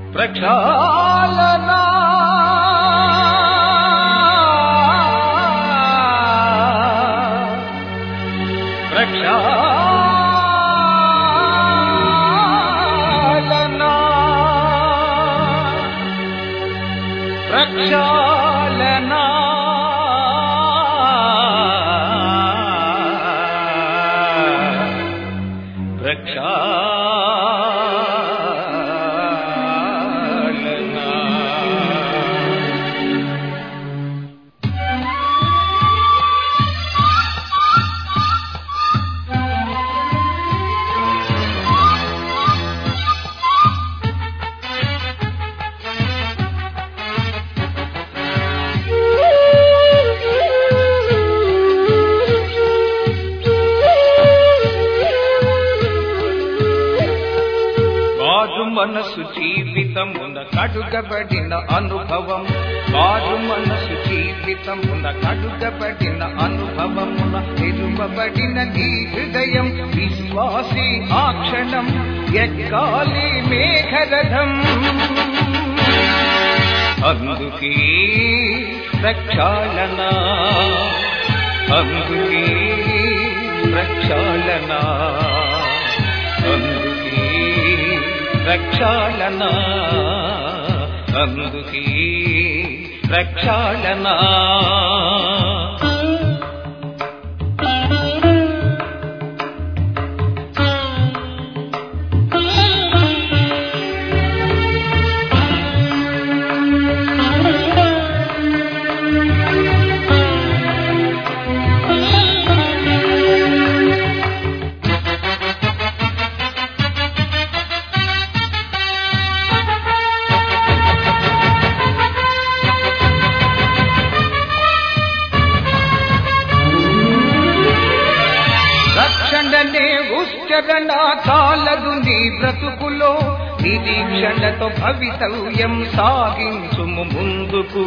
ప్రక్షాళన ప్రక్షాళన ప్రక్షాళన ప్రక్షాళన కాదు మనసు జీవితమున కడుగబడిన అనుభవం కాదు మనసు జీవితమున కడుగబడిన అనుభవమున నిలువబడిన నీ హృదయం విశ్వాసి ఆ క్షణం ఎక్కాలి మేఘరథం అందుకే ప్రక్షాళన అందుకే ప్రక్షాళన అందుకే ప్రక్షాళన అందుకే ప్రక్షాళన రక్షణనే ఉశ్చరణ చాలదు నీ బ్రతుకులో నిరీక్షణతో భవితవ్యం సాగించుము ముందుకు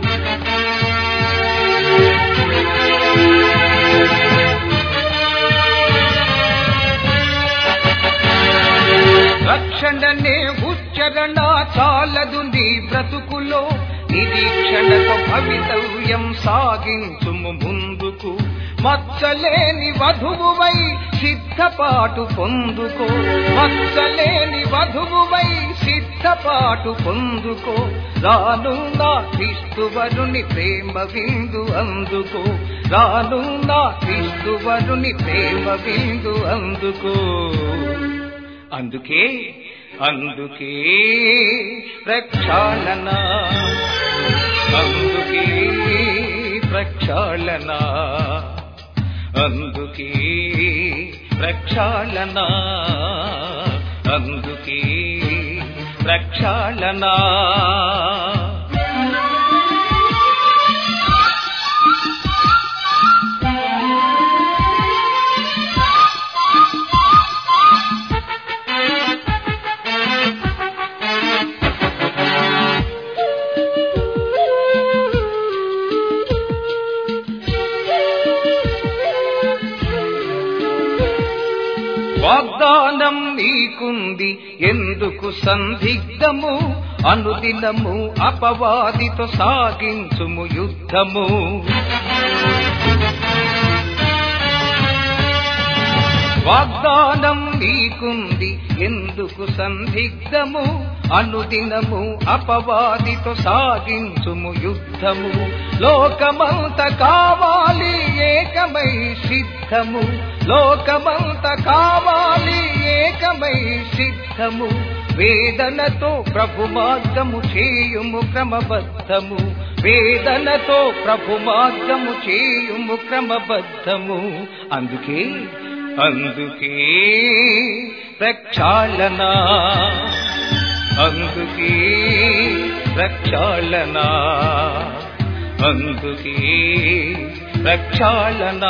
రక్షణనే ఉచ్చరణ చాలదు నీ బ్రతుకులో నిరీక్షణతో భవితవ్యం సాగించుము ముందుకు మచ్చలేని వధువువై సిద్ధపాటు పొందుకో మచ్చలేని వధువువై సిద్ధపాటు పొందుకో రానున్న క్రీస్తువరుని ప్రేమ విందు అందుకో రానున్న క్రీస్తువరుని ప్రేమ విందు అందుకో అందుకే అందుకే ప్రక్షాళన అందుకే ప్రక్షాళన అందుకే ప్రక్షాళన అందుకే ప్రక్షాళన వాగ్దానం నీకుంది ఎందుకు సందిగ్ధము అనుదినము అపవాదితో సాగించుము యుద్ధము వాగ్దానం నీకుంది ఎందుకు సందిగ్ధము అనుదినము అపవాదితో సాగించుము యుద్ధము లోకమంత కావాలి ఏకమై సిద్ధము లోకమంత కావాలి ఏకమై సిద్ధము వేదనతో ప్రభు మార్గము చేయుము క్రమబద్ధము వేదనతో ప్రభు మార్గము చేయుము క్రమబద్ధము అందుకే అందుకే ప్రక్షాళన అందుకే ప్రక్షాళన అందుకే ప్రక్షాళన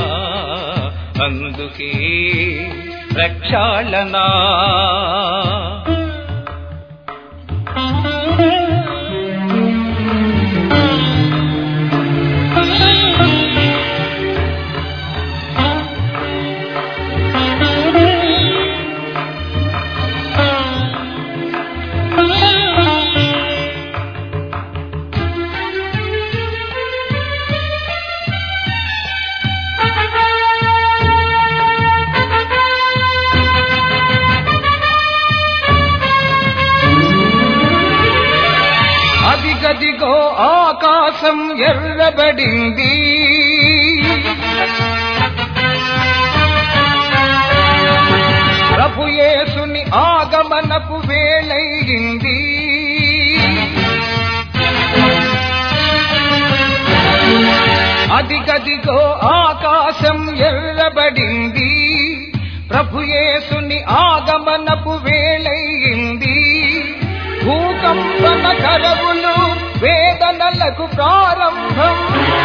అందుకే ప్రక్షాళన Thank you. ఆకాశం ఎర్రబడింది ప్రభుయేసుని ఆగమనపు వేళయింది అదిగదిగో ఆకాశం ఎర్రబడింది ప్రభుయేసుని ఆగమనపు వేళయింది భూకంపన కరవులు వేదనలకు ప్రారంభం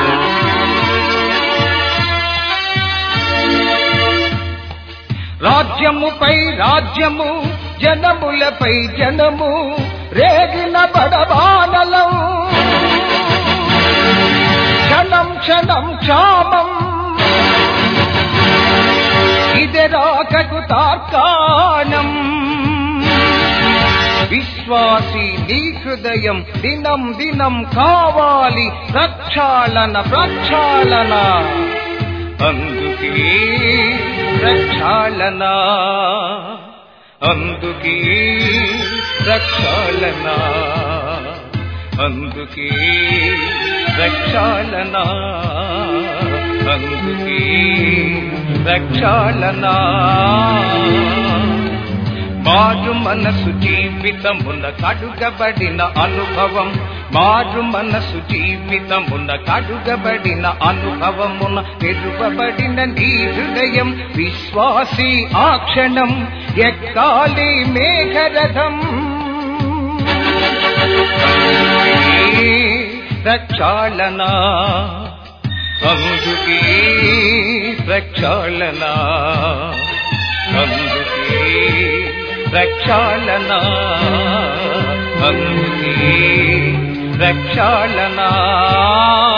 రాజ్యముపై రాజ్యము జనములపై జనము రేగిన బడబానలం క్షణం క్షణం క్షామం ఇదరాకకు తార్కాణం విశ్వాసి నీ హృదయం దినం దినం కావాలి ప్రక్షాళన ప్రక్షాళన అందుకే ప్రక్షాళన అందుకే ప్రక్షాళన అందుకే ప్రక్షాళన అందుకే ప్రక్షాళన మారు మనసు జీవితమున కడుగబడిన అనుభవం మారు మనసు జీవితమున కడుగబడిన అనుభవమున తెరువబడిన నీ హృదయం విశ్వాసి ఆ క్షణం ఎక్కాలి మేఘరథం ప్రక్షాళన అందుకే ప్రక్షాళన అందుకే ప్రక్షాళన అందుకే ప్రక్షాళన